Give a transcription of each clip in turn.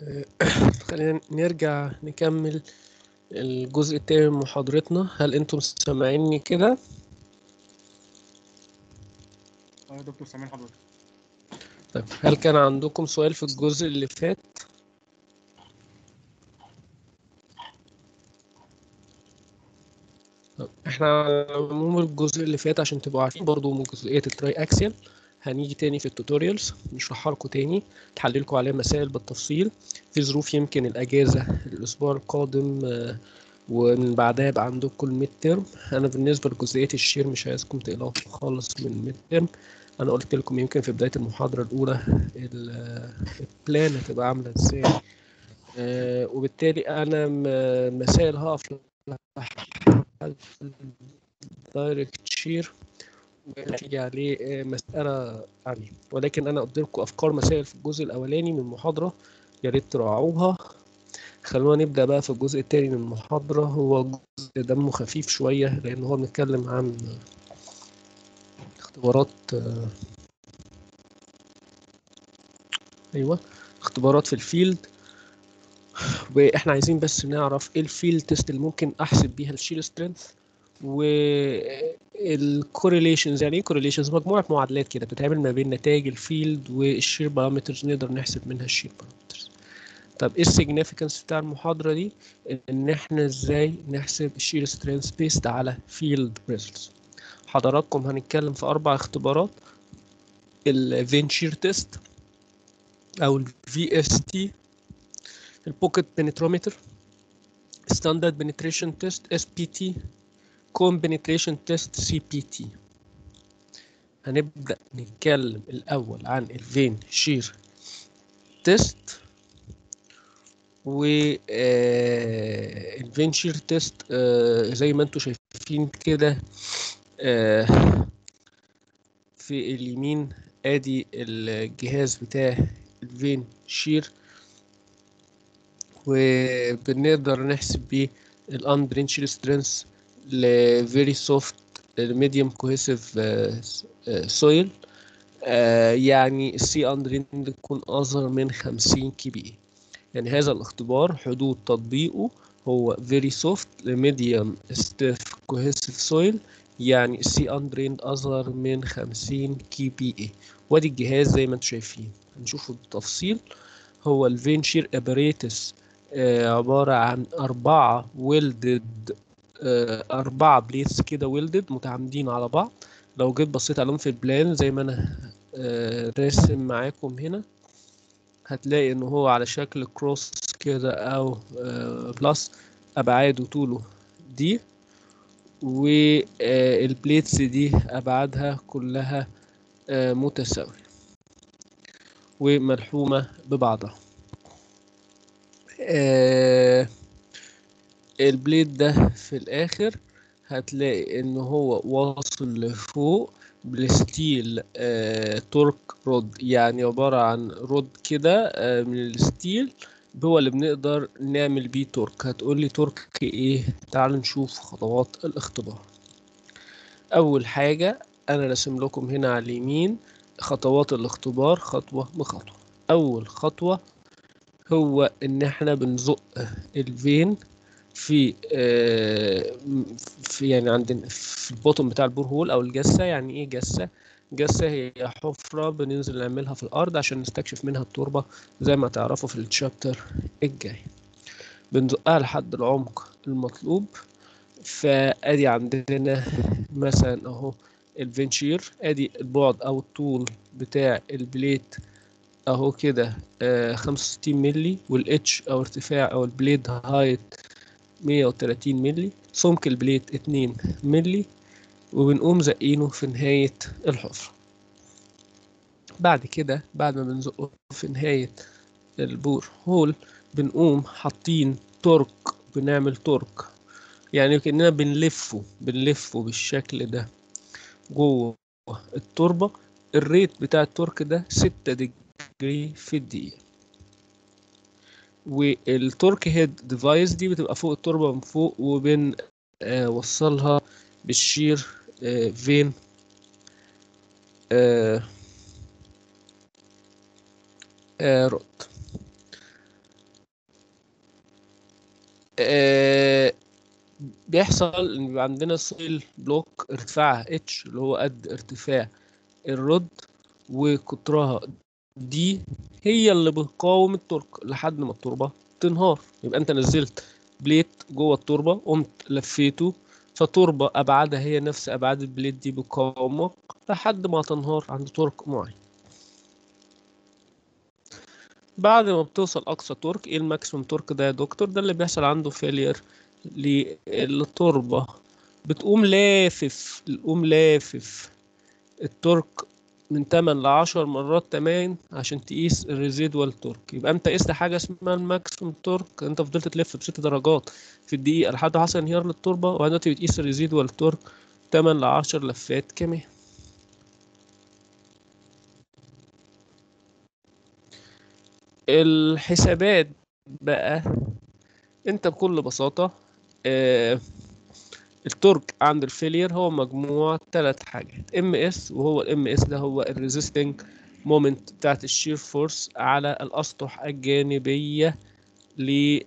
خلينا نرجع نكمل الجزء التاني من محاضرتنا هل انتم سامعيني كده اه يا دكتور سامعين حضرتك طيب هل كان عندكم سؤال في الجزء اللي فات طب احنا على العموم الجزء اللي فات عشان تبقوا عارفين برضو من جزئية التراي اكسيال هنيجي تاني في التوتوريالز نشرحها لكم تاني نحللكم عليها مسائل بالتفصيل في ظروف يمكن الأجازة الأسبوع القادم آه، ومن بعدها يبقى عندكم الميد ترم أنا بالنسبة لجزئية الشير مش عايزكم تقلقوا خالص من الميد ترم أنا قلت لكم يمكن في بداية المحاضرة الأولى ال- البلان هتبقى عاملة إزاي آه، وبالتالي أنا م- مسائل هقف دايركت شير وهتيجي عليه آه، مسألة عليه ولكن أنا قلت لكم أفكار مسائل في الجزء الأولاني من المحاضرة يا ريت تراعوها خلونا نبدأ بقى في الجزء التاني من المحاضرة هو جزء دمه خفيف شوية لأن هو بنتكلم عن اختبارات آه، أيوة اختبارات في الفيلد واحنا عايزين بس نعرف ايه الفيلد تيست اللي ممكن احسب بيها الشير سترينث والكوريليشنز يعني ايه كوريليشنز مجموعه معادلات كده بتتعمل ما بين نتائج الفيلد والشير بارامترز نقدر نحسب منها الشير بارامترز طب ايه السيجنيفيكانس بتاع المحاضره دي ان احنا ازاي نحسب الشير سترينث بيست على فيلد ريزلتس حضراتكم هنتكلم في اربع اختبارات الفين شير تيست او الفي اس تي البوكيت بنترومتر ستاندرد بنتريشن تيست اس بي تي كون بنتريشن تيست سي بي تي هنبدأ نتكلم الأول عن الفين شير تيست و آه، الفين شير تيست آه، زي ما انتم شايفين كده آه، في اليمين ادي الجهاز بتاع الفين شير وبنقدر نحسب بيه الان شير سترينث ل very soft medium cohesive سويل يعني السي اندرين تكون اصغر من 50 كي بي يعني هذا الاختبار حدود تطبيقه هو very soft medium stiff cohesive soil يعني السي اندرين اصغر من 50 كي بي اي وادي الجهاز زي ما انتم شايفين هنشوفه بالتفصيل هو الفين شير ابريتس عبارة عن أربعة ويلدد أربعة بليتس كده ويلدد متعامدين على بعض لو جيت بصيت عليهم في البلان زي ما أنا آه، راسم معاكم هنا هتلاقي إن هو على شكل كروس كده أو آه، بلس أبعاده طوله دي والبليتس دي أبعادها كلها آه، متساوية وملحومة ببعضها آه، البليد ده في الاخر هتلاقي ان هو واصل لفوق بالستيل آه، تورك رود يعني عبارة عن رود كده آه، من الستيل هو اللي بنقدر نعمل بيه تورك هتقولي تورك ايه تعال نشوف خطوات الاختبار اول حاجة انا راسم لكم هنا على اليمين خطوات الاختبار خطوة بخطوة اول خطوة هو ان احنا بنزق الفين في آه، في يعني عندنا في البوتوم بتاع البور هول او الجسه يعني ايه جسه جسه هي حفره بننزل نعملها في الارض عشان نستكشف منها التربه زي ما تعرفوا في الشابتر الجاي بنزقها لحد العمق المطلوب فادي عندنا مثلا اهو الفينشير ادي البعد او الطول بتاع البليت اهو كده آه 65 ملي والاتش او ارتفاع او البليد هايت 130 ملي سمك البليت 2 ملي وبنقوم زقينه في نهاية الحفرة بعد كده بعد ما بنزقه في نهاية البور هول بنقوم حاطين تورك بنعمل تورك يعني كأننا بنلفه بنلفه بالشكل ده جوه التربة الريت بتاع التورك ده 6 ديجري في الدقيقة والتورك هيد ديفايس دي بتبقى فوق التربة من فوق وبنوصلها بالشير آه، فين آه، آه، رود آه بيحصل ان بيبقى عندنا سويل بلوك ارتفاعها اتش اللي هو قد ارتفاع الرد وقطرها دي هي اللي بتقاوم التورك لحد ما التربه تنهار يبقى انت نزلت بليت جوه التربه قمت لفيته فتربه ابعادها هي نفس ابعاد البليت دي بتقاومك لحد ما تنهار عند تورك معين بعد ما بتوصل اقصى تورك ايه الماكسيموم تورك ده يا دكتور ده اللي بيحصل عنده فيلير للتربه بتقوم لافف تقوم لافف التورك من 8 ل 10 مرات كمان عشان تقيس الريزيدوال تورك يبقى انت قست حاجه اسمها الماكسيموم تورك انت فضلت تلف بست درجات في الدقيقه لحد ما حصل انهيار للتربه وبعدين دلوقتي بتقيس الريزيدوال تورك 8 ل 10 لفات كمان الحسابات بقى انت بكل بساطه آه التورك عند الفيلير هو مجموع ثلاث حاجات ام اس وهو الام اس ده هو الريزيستنج مومنت بتاعت الشير فورس على الاسطح الجانبيه لل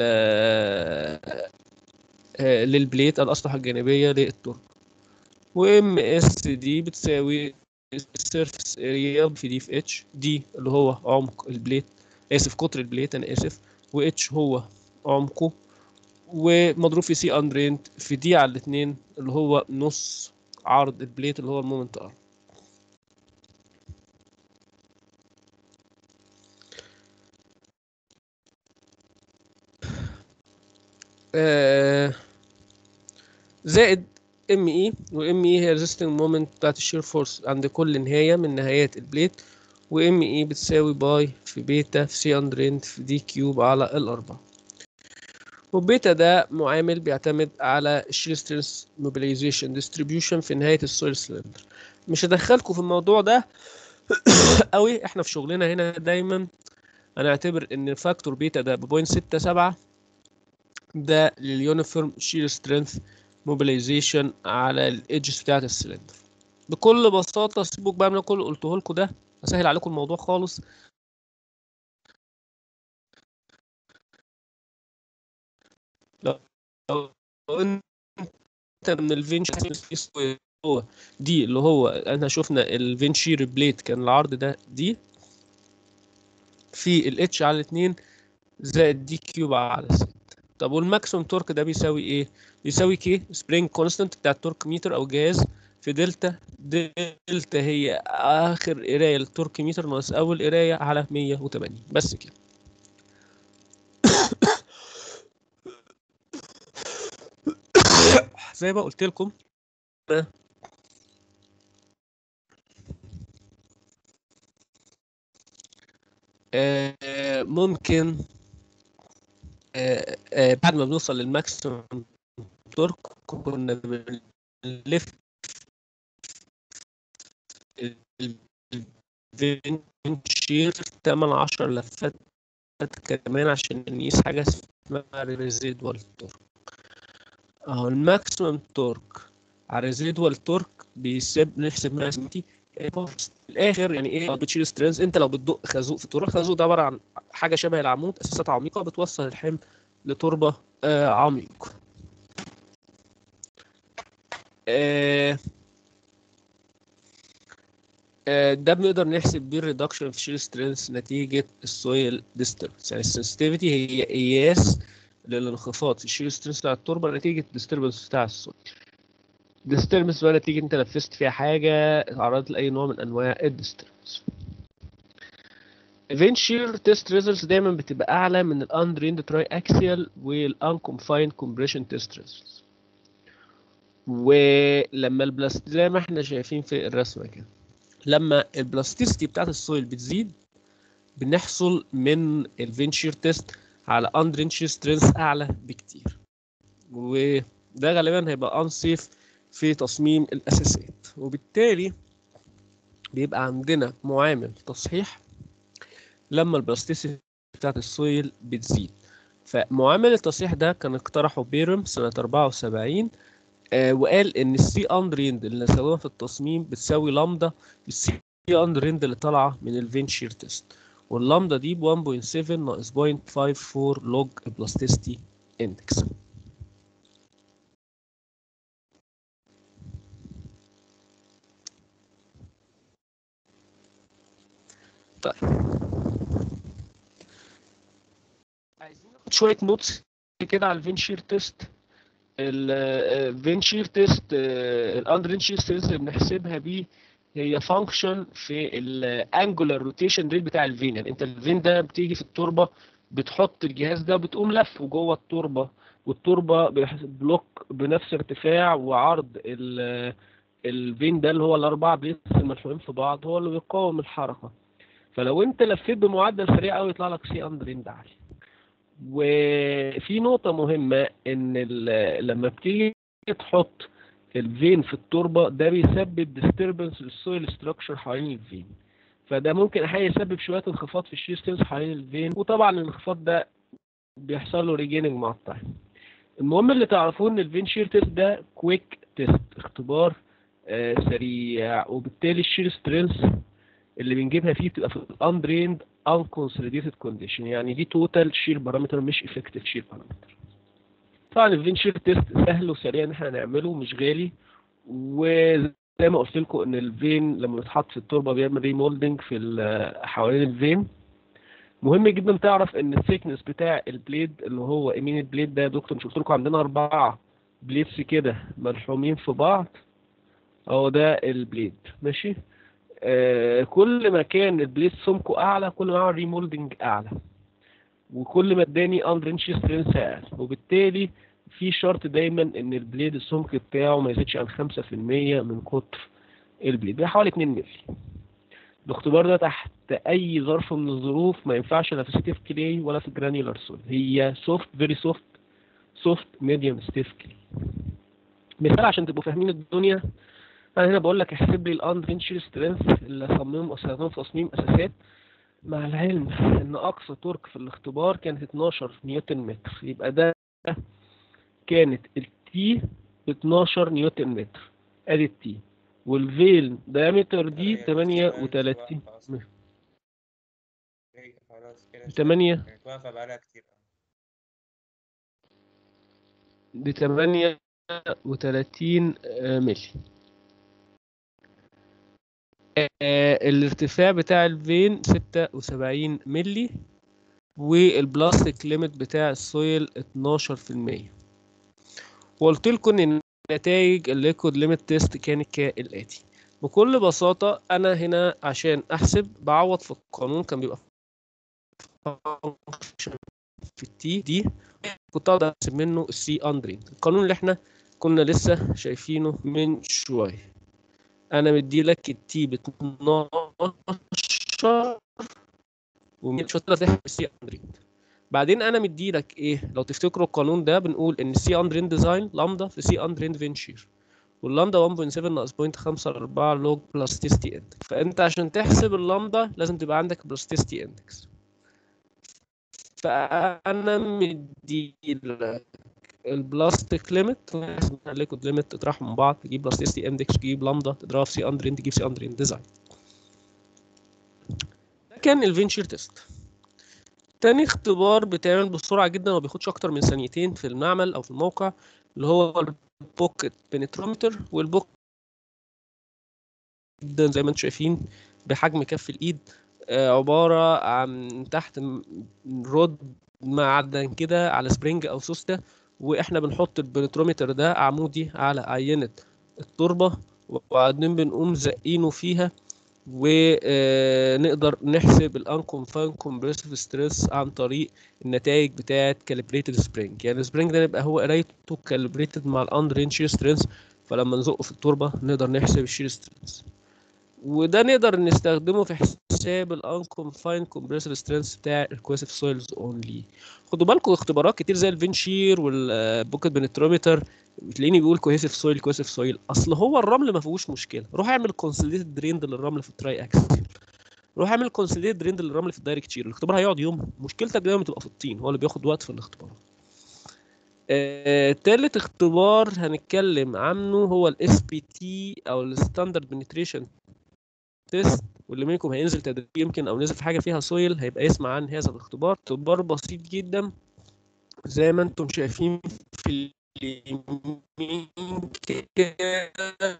للبليت الاسطح الجانبيه للتورك وام اس دي بتساوي السيرفس اريا في دي في اتش دي اللي هو عمق البليت اسف قطر البليت انا اسف واتش هو عمقه ومضروب في سي اندرينت في دي على الاثنين اللي هو نص عرض البليت اللي هو المومنت ار آه زائد ام اي وام اي هي ريزيستنج مومنت بتاعت الشير فورس عند كل نهايه من نهايات البليت وام اي بتساوي باي في بيتا في سي اندرينت في دي كيوب على الاربعه وبيتا ده معامل بيعتمد على الشير ستريس موبيلايزيشن ديستريبيوشن في نهايه السويل سلندر مش هدخلكم في الموضوع ده قوي احنا في شغلنا هنا دايما هنعتبر ان فاكتور بيتا ده ب 0.67 ده لليونيفورم شير سترينث موبيلايزيشن على الايدجز بتاعت السلندر بكل بساطه سيبوك بقى من كل اللي قلته لكم ده اسهل عليكم الموضوع خالص لو انت من الفينش هو دي اللي هو احنا شفنا الفينشير بليت كان العرض ده دي في الاتش على 2 زائد دي كيوب على 6 طب والماكسيموم تورك ده بيساوي ايه بيساوي كي سبرينج كونستانت بتاع التورك ميتر او جهاز في دلتا دلتا هي اخر قرايه للتورك ميتر ناقص اول قرايه على 180 بس كده زي ما قلت لكم آه ممكن آه آه بعد ما بنوصل للماكسيموم تورك كنا بنلف الفينشير 8 10 لفات كمان عشان نقيس حاجه اسمها ريزيدوال تورك اهو الماكسيمم تورك على ريزيدوال تورك بيسيب نحسب منها اسمتي في الاخر يعني ايه بتشيل سترينز انت لو بتدق خازوق في تربه الخازوق ده عباره عن حاجه شبه العمود اساسات عميقه بتوصل الحمل لتربه آه عميق آه آه ده بنقدر نحسب بيه الريدكشن في شيل سترينث نتيجه السويل ديستربنس يعني السنسيتيفيتي هي قياس للانخفاض في الشيل سترينث بتاع التربه نتيجه الديستربنس بتاع السويل ديستربنس بقى نتيجه انت نفذت فيها حاجه تعرضت لاي نوع من انواع الديستربنس ايفنت شير تيست ريزلتس دايما بتبقى اعلى من الاندريند تراي اكسيال والانكونفايند كومبريشن تيست ريزلتس ولما البلاست زي ما احنا شايفين في الرسمه كده لما البلاستيستي بتاعت السويل بتزيد بنحصل من الفينشير تيست على اندرينشير سترينث اعلى بكتير وده غالبا هيبقى انسيف في تصميم الاساسات وبالتالي بيبقى عندنا معامل تصحيح لما البلاستيسيتي بتاعت السويل بتزيد فمعامل التصحيح ده كان اقترحه بيرم سنة 74 آه وقال ان السي اندريند اللي استخدمها في التصميم بتساوي لامدا السي اندريند اللي طالعه من الفينشير تيست واللامدا دي ب 1.7 ناقص 0.54 لوج بلاستيستي اندكس طيب عايزين ناخد شويه نوتس كده على الفينشير تيست الفينشير تيست الاندرنشير تيست اللي بنحسبها بيه هي فانكشن في الانجولار روتيشن ريت بتاع الفين يعني انت الفين ده بتيجي في التربه بتحط الجهاز ده بتقوم لفه جوه التربه والتربه بلوك بنفس ارتفاع وعرض ال- الفين ده اللي هو الاربعه بليتس الملحومين في بعض هو اللي بيقاوم الحركه فلو انت لفيت بمعدل سريع قوي يطلع لك سي اندرين عالي وفي نقطة مهمة إن ال- لما بتيجي تحط الفين في التربة ده بيسبب disturbance للسويل ستراكشر حوالين الفين فده ممكن أحيانا يسبب شوية انخفاض في الشير ستينز حوالين الفين وطبعا الانخفاض ده بيحصل له ريجيننج مع التايم المهم اللي تعرفوه ان الفين شير تيست ده كويك تيست اختبار آه سريع وبالتالي الشير سترينث اللي بنجيبها فيه بتبقى في الاندريند unconsolidated condition يعني دي توتال شير بارامتر مش افكتيف شير بارامتر طبعا الفين شير تيست سهل وسريع ان احنا نعمله مش غالي وزي ما قلت لكم ان الفين لما بيتحط في التربه بيعمل ريمولدنج في ال- حوالين الفين مهم جدا تعرف ان الثيكنس بتاع البليد اللي هو امين البليد ده يا دكتور مش قلت لكم عندنا اربعه بليدز كده ملحومين في بعض اهو ده البليد ماشي آه كل ما كان البليد سمكه اعلى كل ما عمل ريمولدنج اعلى وكل ما اداني اندرنش سترينث اقل وبالتالي في شرط دايما ان البليد السمك بتاعه ما يزيدش عن 5% من قطر البليد ده حوالي 2 مللي الاختبار ده تحت اي ظرف من الظروف ما ينفعش لا في ستيف كلي ولا في جرانيولار سول هي سوفت فيري سوفت سوفت ميديوم ستيف كلي مثال عشان تبقوا فاهمين الدنيا انا هنا بقول لك احسب لي الاندفنشر سترينث اللي صممهم استخدمهم في تصميم اساسات مع العلم ان اقصى تورك في الاختبار كانت 12 نيوتن متر يبقى ده كانت التي 12 نيوتن متر ادي التي والفيل دايمتر دي 38 خلاص كده 8 كانت واقفة بقالها كتير دي 38 آه، ملي آه، الارتفاع بتاع الفين 76 ملي والبلاستيك ليميت بتاع السويل 12% وقلت لكم ان نتائج الليكويد ليميت تيست كانت كالاتي بكل بساطة أنا هنا عشان أحسب بعوض في القانون كان بيبقى function في التي دي كنت أقدر أحسب منه السي أندرين القانون اللي احنا كنا لسه شايفينه من شوية أنا مدي لك التي ب 12 ومش هتقدر تحسب السي أندرين بعدين انا مدي لك ايه لو تفتكروا القانون ده بنقول ان السي اندرين ديزاين لامدا في سي اندرين فينشير واللامدا 1.7 ناقص 0.54 لوج بلاستيستي اندكس فانت عشان تحسب اللامدا لازم تبقى عندك بلاستيستي اندكس فانا مدي لك البلاستيك ليميت الليكويد ليميت تطرحهم من بعض تجيب بلاستيستي اندكس تجيب لامدا تضربها في سي اندرين تجيب سي اندرين ديزاين ده كان الفينشير تيست تاني اختبار بيتعمل بسرعة جدا وما بياخدش أكتر من ثانيتين في المعمل أو في الموقع اللي هو البوكيت بنترومتر والبوكيت جدا زي ما انتم شايفين بحجم كف الإيد آه، عبارة عن تحت م- رود معدن كده على سبرينج أو سوستة وإحنا بنحط البنترومتر ده عمودي على عينة التربة وبعدين بنقوم زقينه فيها ونقدر نحسب الانكونفاين كومبريسيف ستريس عن طريق النتائج بتاعه كاليبريتد سبرينج يعني السبرينج ده يبقى هو قرايته كاليبريتد مع الاندرين شير سترينث فلما نزقه في التربه نقدر نحسب الشير سترينث وده نقدر نستخدمه في حساب الانكونفاين كومبريسيف سترينث بتاع الكويسيف سويلز اونلي خدوا بالكم اختبارات كتير زي الفينشير والبوكيت بنترومتر بتلاقيني بيقول كويسيف سويل كويسيف سويل اصل هو الرمل ما فيهوش مشكله روح اعمل كونسوليديتد دريند للرمل في التراي اكسل روح اعمل كونسوليديتد دريند للرمل في الدايركت شير الاختبار هيقعد يوم مشكلتك دايما بتبقى في الطين هو اللي بياخد وقت في الاختبار آه، تالت اختبار هنتكلم عنه هو الاس بي تي او الستاندرد بنتريشن تيست واللي منكم هينزل تدريب يمكن او نزل في حاجه فيها سويل هيبقى يسمع عن هذا الاختبار اختبار بسيط جدا زي ما انتم شايفين في اليمين كده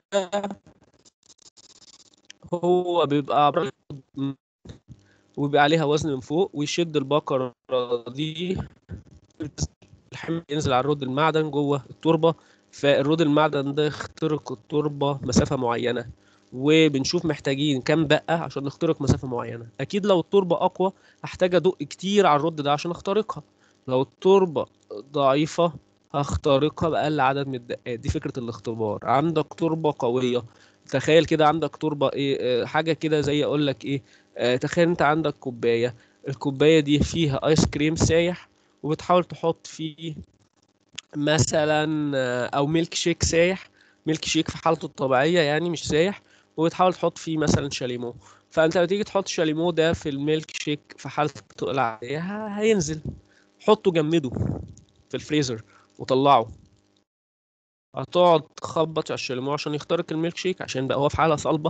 هو بيبقى عبارة عن- وبيبقى عليها وزن من فوق ويشد البقرة دي الحمل ينزل على الرود المعدن جوه التربة فالرود المعدن ده يخترق التربة مسافة معينة وبنشوف محتاجين كام دقة عشان نخترق مسافة معينة أكيد لو التربة أقوى هحتاج أدق كتير على الرد ده عشان أخترقها لو التربة ضعيفة هخترقها بأقل عدد من الدقات دي فكرة الاختبار عندك تربة قوية تخيل كده عندك تربة ايه آه، حاجة كده زي اقول لك ايه آه، تخيل انت عندك كوباية الكوباية دي فيها ايس كريم سايح وبتحاول تحط فيه مثلا آه، او ميلك شيك سايح ميلك شيك في حالته الطبيعية يعني مش سايح وبتحاول تحط فيه مثلا شاليمو فانت لما تيجي تحط شاليمو ده في الميلك شيك في حالته العادية ه- هينزل حطه جمده في الفريزر وطلعه هتقعد تخبط على الشاليمو عشان يخترق الميلك شيك عشان بقى هو في حالة صلبة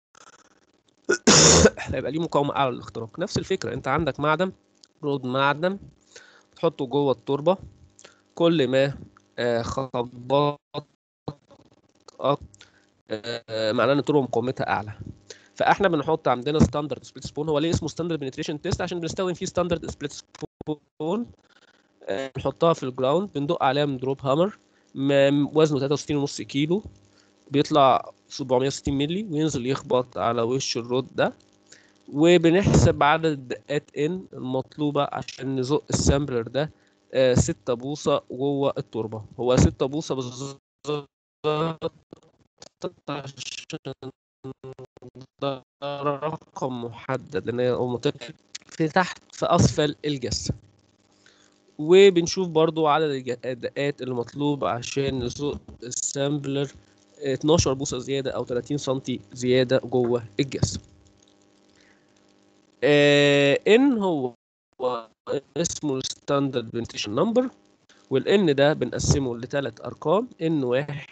هيبقى ليه مقاومة أعلى للاختراق نفس الفكرة أنت عندك معدن رود معدن تحطه جوه التربة كل ما آه، خبط آه، معناه ان التربه مقاومتها اعلى فاحنا بنحط عندنا ستاندرد سبليت سبون هو ليه اسمه ستاندرد بنتريشن تيست عشان بنستخدم فيه ستاندرد سبليت سبون آه، بنحطها في الجراوند بندق عليها من دروب هامر م- وزنه 63.5 كيلو بيطلع 760 مللي وينزل يخبط على وش الرود ده وبنحسب عدد الدقات ان المطلوبة عشان نزق السامبلر ده آه، ستة بوصة جوه التربة هو ستة بوصة بالظبط عشان ده رقم محدد لان هي أو متك- في تحت في اسفل الجسم وبنشوف برضو عدد الج- الدقات المطلوب عشان نزق السامبلر 12 بوصة زيادة أو 30 سنتي زيادة جوه الجسم. آه إن هو هو اسمه الستاندرد بنتيشن نمبر والإن ده بنقسمه لثلاث أرقام إن واحد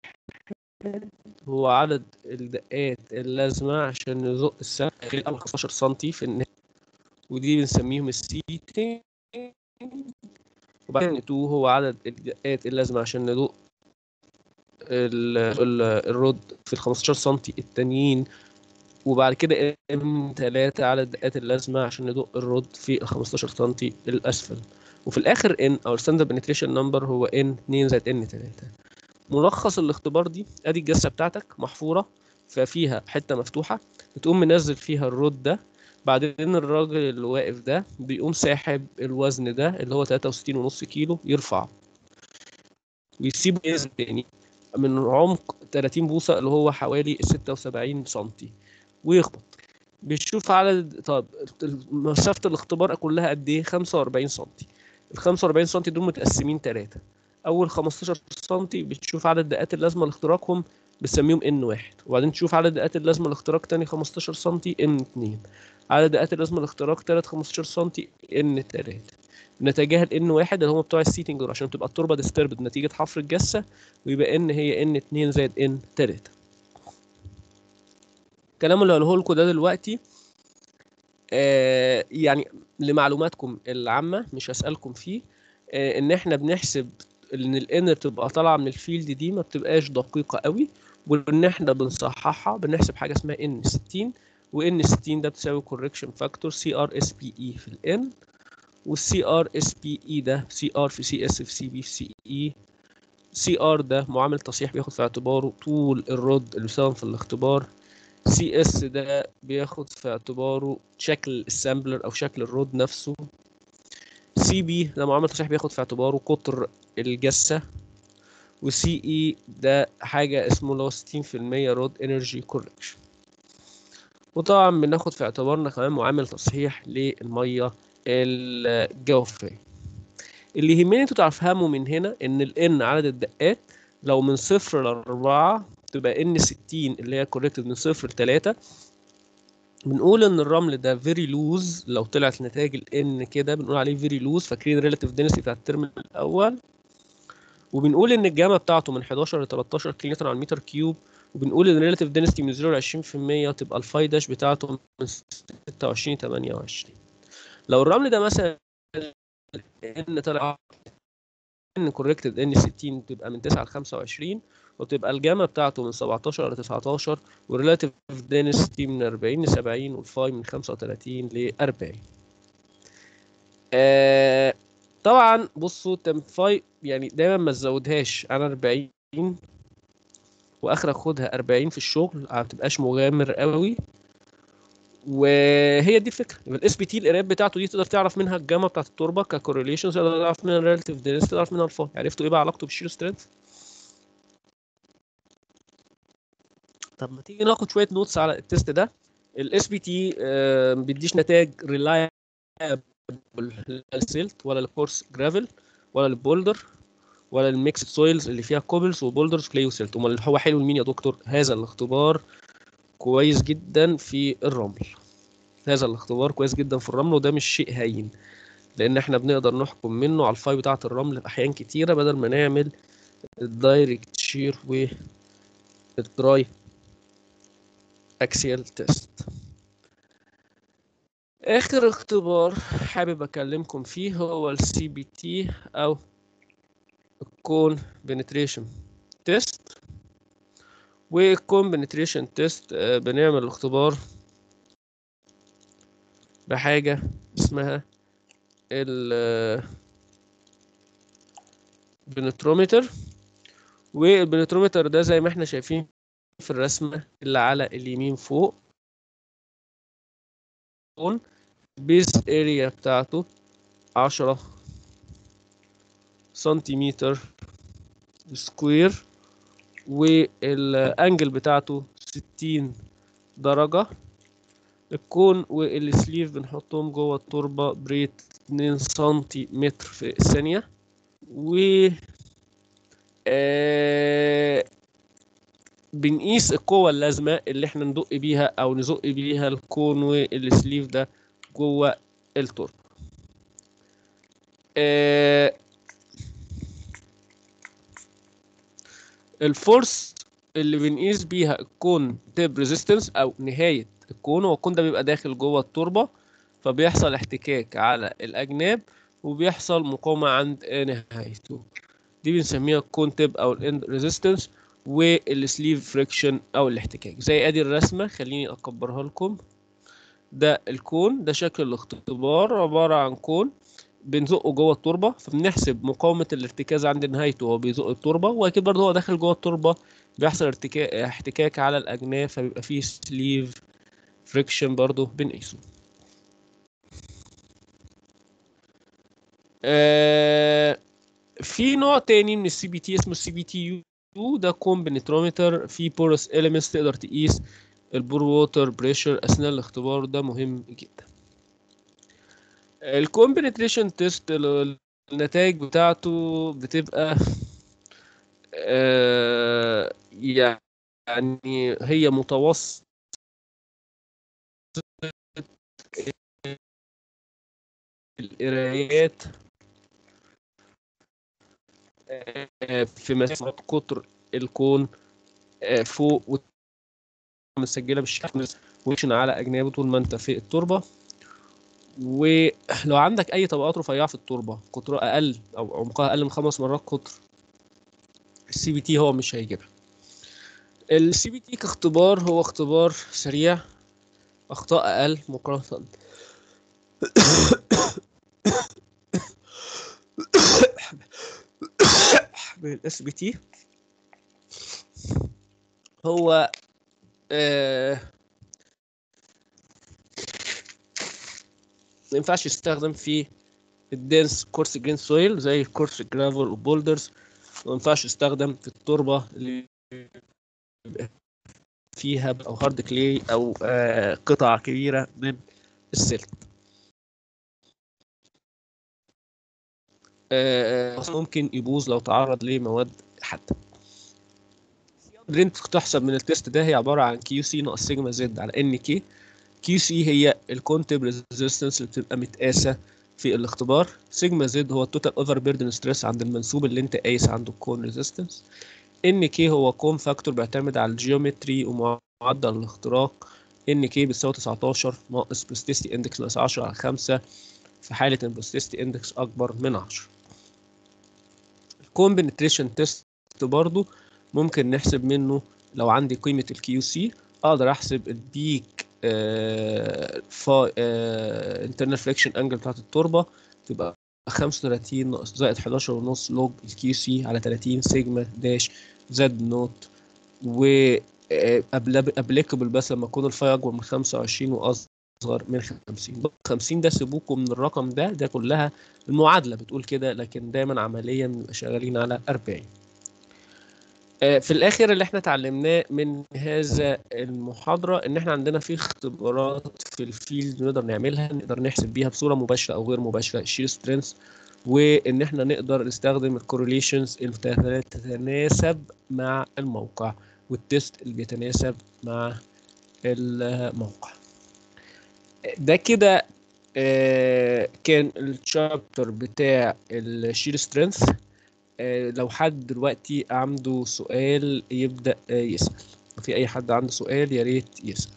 هو عدد الدقات اللازمة عشان نزق السامبلر الأول 15 سنتي في النهاية ودي بنسميهم السيتنج وبعدين 2 هو عدد الدقات اللازمة عشان ندق ال- ال- الرد في ال 15 سنتي التانيين وبعد كده ام 3 على الدقات اللازمه عشان ندق الرد في ال 15 سنتي الاسفل وفي الاخر ان او الستاندرد بنتريشن نمبر هو ان 2 زائد ان 3 ملخص الاختبار دي ادي الجسه بتاعتك محفوره ففيها حته مفتوحه بتقوم منزل فيها الرد ده بعدين الراجل اللي واقف ده بيقوم ساحب الوزن ده اللي هو 63.5 كيلو يرفعه ويسيبه ينزل تاني من عمق 30 بوصة اللي هو حوالي 76 سنتي ويخبط بيشوف عدد طب مسافة الاختبار كلها قد ايه 45 سنتي ال 45 سنتي دول متقسمين ثلاثة أول 15 سنتي بتشوف عدد الدقات اللازمة لاختراقهم بتسميهم ان واحد وبعدين تشوف عدد الدقات اللازمة لاختراق تاني 15 سنتي ان اتنين عدد الدقات اللازمة لاختراق تالت 15 سنتي ان تلاتة نتجاهل ان واحد اللي هم بتوع السيتنج دول عشان تبقى التربة ديستربد نتيجة حفر الجثة ويبقى ان هي ان 2 زائد ان 3 الكلام اللي هقوله لكم ده دلوقتي آه يعني لمعلوماتكم العامة مش هسألكم فيه آه ان احنا بنحسب ان الان بتبقى طالعة من الفيلد دي ما بتبقاش دقيقة قوي وان احنا بنصححها بنحسب حاجة اسمها ان 60 وان 60 ده بتساوي كوركشن فاكتور سي ار اس بي اي في الان والسي ار اس بي اي ده سي ار في سي اس في سي بي في سي اي سي ار ده معامل تصحيح بياخد في اعتباره طول الرد اللي بيستخدم في الاختبار سي اس ده بياخد في اعتباره شكل السامبلر او شكل الرود نفسه سي بي ده معامل تصحيح بياخد في اعتباره قطر الجثة وسي اي ده حاجة اسمه اللي هو 60% رود انرجي كوركشن وطبعا بناخد في اعتبارنا كمان معامل تصحيح للمية الجوفية اللي يهمني انتوا تفهموا من هنا ان الان عدد الدقات لو من صفر لأربعة تبقى ان 60 اللي هي كوريكتد من صفر لتلاتة بنقول ان الرمل ده فيري لوز لو طلعت نتائج الان كده بنقول عليه فيري لوز فاكرين الريلاتيف دينسيتي بتاع الترم الاول وبنقول ان الجامعه بتاعته من 11 ل 13 كيلو على المتر كيوب وبنقول ان الريلاتيف دينسيتي من 0 ل 20% تبقى الفاي داش بتاعته من 26 ل 28 لو الرمل ده مثلا ان طلع ان كوركتد ان 60 تبقى من 9 ل 25 وتبقى الجاما بتاعته من 17 ل 19 والريلاتيف دينستي من 40 ل 70 والفاي من 35 ل 40 آه طبعا بصوا تم فاي يعني دايما ما تزودهاش عن 40 واخرك خدها 40 في الشغل ما تبقاش مغامر قوي وهي دي الفكره يبقى الاس بي تي القرايات بتاعته دي تقدر تعرف منها الجاما بتاعت التربه ككورليشنز تقدر تعرف منها الريلاتيف دينستي تقدر تعرف منها الفاي عرفتوا ايه بقى علاقته بالشير سترينث طب ما تيجي ناخد شويه نوتس على التيست ده الاس بي تي ما بيديش نتائج ريلايبل للسيلت ولا للكورس جرافل ولا للبولدر ولا الميكس سويلز اللي فيها كوبلز وبولدرز كلي وسيلت امال هو حلو لمين يا دكتور هذا الاختبار كويس جدا في الرمل هذا الاختبار كويس جدا في الرمل وده مش شيء هين لان احنا بنقدر نحكم منه على الفاي بتاعه الرمل في احيان كتيره بدل ما نعمل الدايركت شير والدراي اكسيال تيست اخر اختبار حابب اكلمكم فيه هو السي بي تي او الكون بنتريشن تيست والكون بنتريشن تيست بنعمل الاختبار بحاجة اسمها ال بنترومتر والبنترومتر ده زي ما احنا شايفين في الرسمة اللي على اليمين فوق البيز اريا بتاعته عشرة سنتيمتر سكوير والانجل بتاعته ستين درجة الكون والسليف بنحطهم جوه التربة بريت اتنين سنتيمتر في الثانية و آه بنقيس القوة اللازمة اللي احنا ندق بيها او نزق بيها الكون والسليف ده جوه التربة آه الفورس اللي بنقيس بيها الكون تيب ريزيستنس او نهاية الكون هو الكون ده بيبقى داخل جوه التربة فبيحصل احتكاك على الاجناب وبيحصل مقاومة عند نهايته دي بنسميها الكون تيب او الاند ريزيستنس والسليف فريكشن او الاحتكاك زي ادي الرسمه خليني اكبرها لكم ده الكون ده شكل الاختبار عباره عن كون بنزقه جوه التربه فبنحسب مقاومه الارتكاز عند نهايته وهو بيزق التربه واكيد برضه هو داخل جوه التربه بيحصل ارتكاك احتكاك على الاجناب فبيبقى فيه سليف فريكشن برضه بنقيسه آه في نوع تاني من السي بي تي اسمه السي بي تي يو ده كون بنترومتر فيه بورس اليمنتس تقدر تقيس البور ووتر بريشر اثناء الاختبار ده مهم جدا الكون بنتريشن تيست النتائج بتاعته بتبقى آه يعني هي متوسط القرايات في مسافة قطر الكون فوق مسجلة بالشكل ويشن على أجنابه طول ما أنت في التربة ولو عندك أي طبقات رفيعة في التربة قطرها أقل أو عمقها أقل من خمس مرات قطر السي بي تي هو مش هيجيبها السي بي تي كاختبار هو اختبار سريع أخطاء أقل مقارنة بالاس بي تي هو آه ما ينفعش يستخدم في الدنس كورس جرين سويل زي الكورس جرافل وبولدرز ما ينفعش يستخدم في التربة اللي فيها او هارد كلي او آه قطع كبيرة من السلك ممكن يبوظ لو تعرض لمواد حادة اللي انت تحسب من التيست ده هي عباره عن كيو سي ناقص سيجما زد على ان كي كيو سي هي الكونتيب ريزيستنس اللي بتبقى متقاسه في الاختبار سيجما زد هو التوتال اوفر بيردن ستريس عند المنسوب اللي انت قايس عنده الكون ريزيستنس ان كي هو كون فاكتور بيعتمد على الجيومتري ومعدل الاختراق ان كي بتساوي 19 ناقص بلاستيستي اندكس ناقص 10 على 5 في حالة ان البلاستيستي اندكس اكبر من 10 الكون بنتريشن تيست برضو ممكن نحسب منه لو عندي قيمة الكيو سي اقدر احسب البيك فا انترنال فريكشن انجل بتاعت التربة تبقى 35 ناقص زائد 11 ونص لوج الكيو سي على 30 سيجما داش زد نوت و ابليكابل بس لما يكون الفاي اكبر من 25 واصغر من 50 50 ده سيبوكم من الرقم ده ده كلها المعادله بتقول كده لكن دايما عمليا بنبقى شغالين على 40 آه، في الاخر اللي احنا اتعلمناه من هذا المحاضره ان احنا عندنا في اختبارات في الفيلد نقدر نعملها نقدر نحسب بيها بصوره مباشره او غير مباشره الشير سترينث وان احنا نقدر نستخدم الكورليشنز اللي تتناسب مع الموقع والتست اللي بيتناسب مع الموقع ده كده آه، كان الشابتر بتاع الشير سترينث لو حد دلوقتي عنده سؤال يبدأ آه، يسأل لو في أي حد عنده سؤال يا ريت يسأل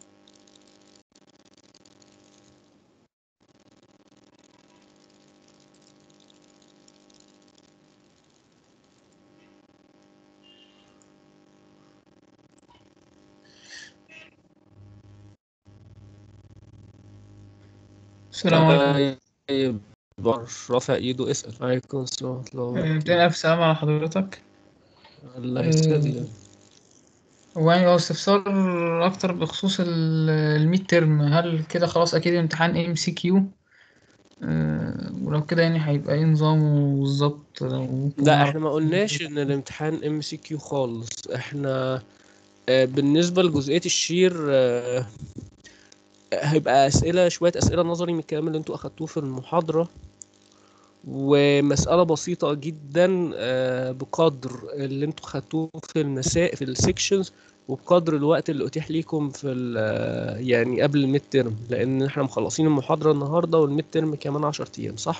السلام عليكم طيب رافع ايده اسأل عليكم السلام ورحمة الله آه، وبركاته. 200 ألف سلام على حضرتك الله آه، يسلمك هو يعني هو استفسار أكتر بخصوص الميد ترم هل كده خلاص أكيد الامتحان ام سي كيو ولو كده يعني هيبقى ايه نظامه بالظبط لو ممكن لا نعرف احنا ما قلناش ان الامتحان ام سي كيو خالص احنا آه، بالنسبة لجزئية الشير آه، هيبقى أسئلة شوية أسئلة نظري من الكلام اللي انتوا أخدتوه في المحاضرة ومسألة بسيطة جدا آه، بقدر اللي انتوا خدتوه في المسائل في السكشنز وبقدر الوقت اللي أتيح ليكم في ال- يعني قبل الميد ترم لأن احنا مخلصين المحاضرة النهاردة والميد ترم كمان 10 أيام صح؟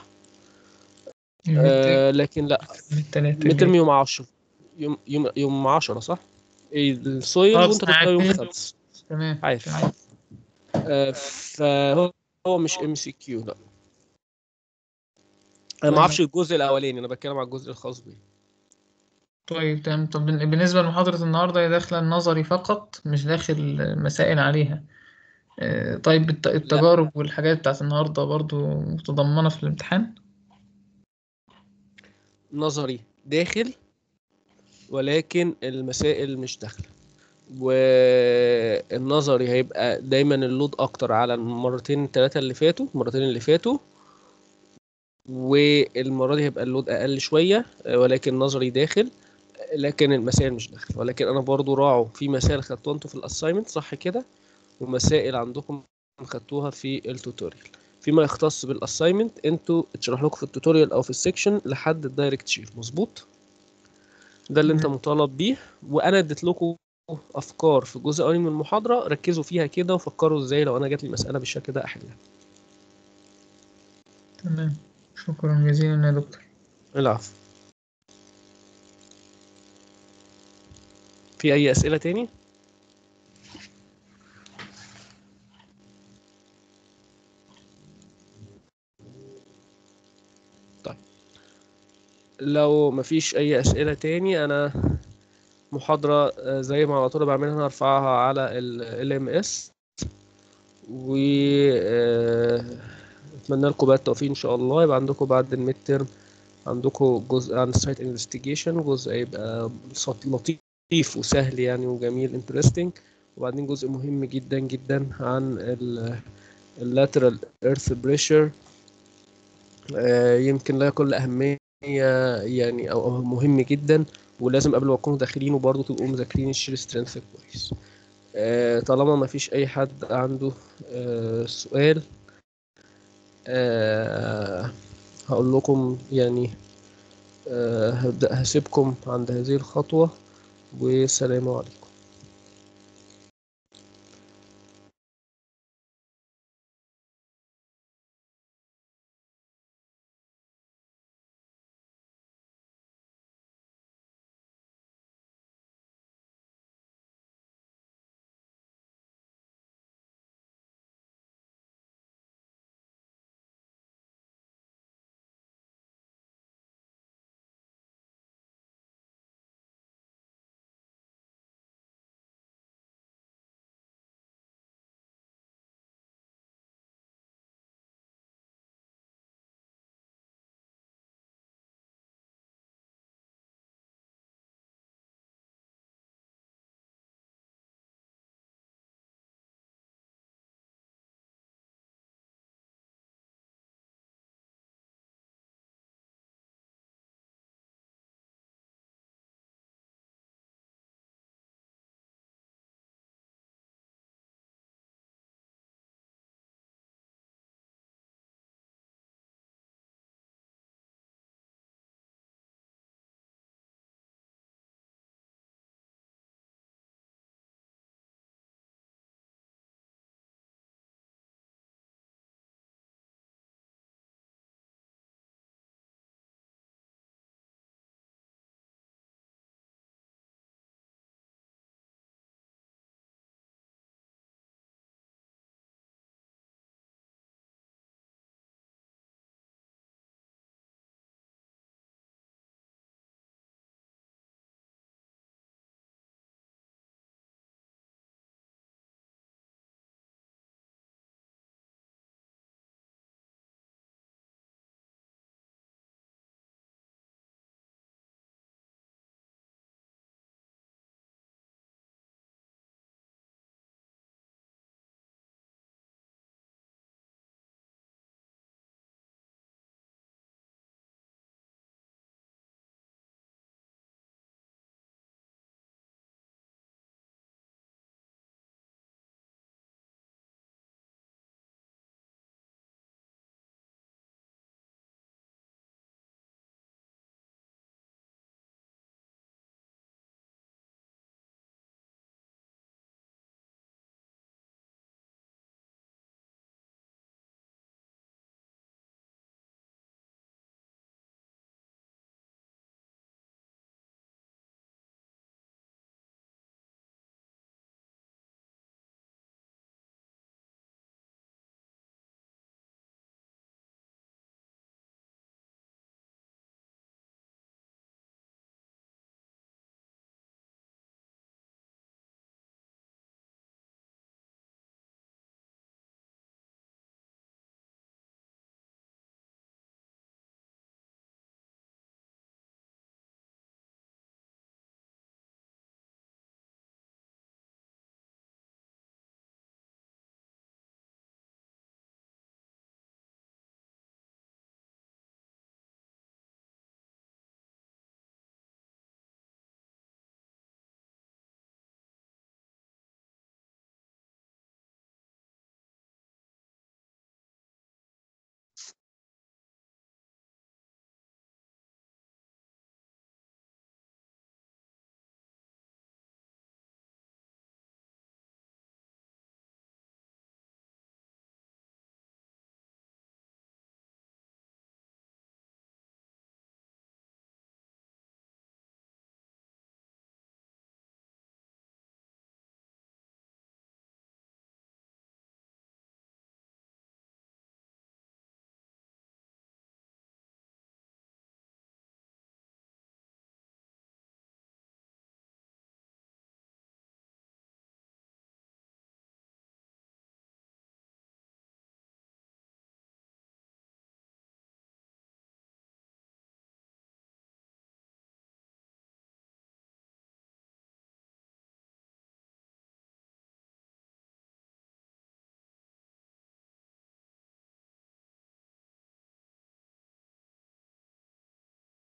آه لكن لا التلاتة الميد ترم يوم 10 يوم يوم يوم 10 صح؟ إيه، السويل خلاص، وانت تختار يوم عارفين. الخمس تمام عارف تمام. آه، فهو هو مش ام سي كيو لا انا ما طيب. اعرفش الجزء الاولاني انا بتكلم على الجزء الخاص بيه طيب تمام طب بال- بالنسبة لمحاضرة النهاردة هي داخلة النظري فقط مش داخل مسائل عليها آه، طيب الت- التجارب والحاجات بتاعت النهاردة برضو متضمنة في الامتحان نظري داخل ولكن المسائل مش داخله والنظري هيبقى دايما اللود اكتر على المرتين الثلاثه اللي فاتوا المرتين اللي فاتوا والمره دي هيبقى اللود اقل شويه آه، ولكن نظري داخل لكن المسائل مش داخل ولكن انا برضو راعوا في مسائل خدتوها انتوا في الاساينمنت صح كده ومسائل عندكم خدتوها في التوتوريال فيما يختص بالاساينمنت انتوا اتشرح لكم في التوتوريال او في السكشن لحد الدايركت شير مظبوط ده اللي انت مم. مطالب بيه وانا اديت لكم افكار في جزء اولي من المحاضره ركزوا فيها كده وفكروا ازاي لو انا جات لي مساله بالشكل ده احلها تمام شكرا جزيلا يا دكتور العفو في اي اسئله تاني طيب لو مفيش اي اسئله تاني انا محاضره آه، زي ما على طول بعملها انا هرفعها على ال ام اس و آه، اتمنى لكم بقى التوفيق ان شاء الله يبقى عندكم بعد الميد تيرم عندكم جزء عن السايت انفستيجيشن جزء يبقى صوت- لطيف وسهل يعني وجميل انترستنج وبعدين جزء مهم جدا جدا عن اللاترال ايرث بريشر يمكن لا يقل أهمية يعني أو أو مهم جدا ولازم قبل ما تكونوا داخلين برضه تبقوا مذاكرين الشير سترينث كويس آه، طالما ما فيش أي حد عنده آه، سؤال آه، هقول لكم يعني آه، هبدأ هسيبكم عند هذه الخطوة والسلام عليكم